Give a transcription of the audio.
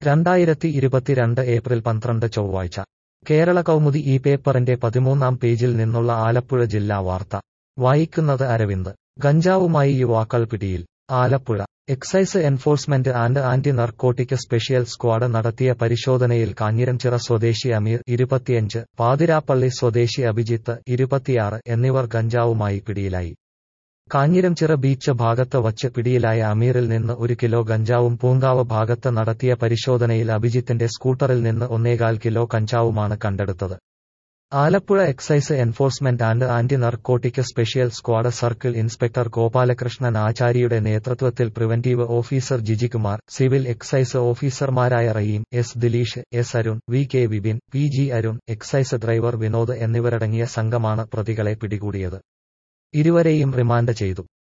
രണ്ടായിരത്തി ഇരുപത്തിരണ്ട് ഏപ്രിൽ പന്ത്രണ്ട് ചൊവ്വാഴ്ച കേരള കൗമുദി ഈ പേപ്പറിന്റെ പതിമൂന്നാം പേജിൽ നിന്നുള്ള ആലപ്പുഴ ജില്ലാ വാർത്ത വായിക്കുന്നത് അരവിന്ദ് ഗഞ്ചാവുമായി യുവാക്കൾ പിടിയിൽ Alappuzha excise enforcement and anti narcotic special squad നടത്തിയ പരിശോധനയിൽ കാഞ്ഞിരംചിറ സ്വദേശി അമീർ ഇരുപത്തിയഞ്ച് പാതിരാപ്പള്ളി സ്വദേശി അഭിജിത്ത് ഇരുപത്തിയാറ് എന്നിവർ ഗഞ്ചാവുമായി പിടിയിലായി കാഞ്ഞിരംചിറ ബീച്ച് ഭാഗത്ത് വച്ച് പിടിയിലായ അമീറിൽ നിന്ന് ഒരു കിലോ ഗഞ്ചാവും പൂങ്കാവ് ഭാഗത്ത് നടത്തിയ പരിശോധനയിൽ അഭിജിത്തിന്റെ സ്കൂട്ടറിൽ നിന്ന് ഒന്നേകാൽ കിലോ കഞ്ചാവുമാണ് കണ്ടെടുത്തത് Alappuzha excise enforcement and anti narcotic special squad circle inspector Gopalakrishnan ആചാര്യയുടെ നേതൃത്വത്തിൽ preventive officer Jijikumar civil excise ഓഫീസർമാരായ Rayeem S Dileesh S Arun V K Vipin P G Arun excise driver Vinod എന്നിവരടങ്ങിയ സംഘമാണ് പ്രതികളെ പിടികൂടിയത് ഇരുവരെയും റിമാൻഡ് ചെയ്തു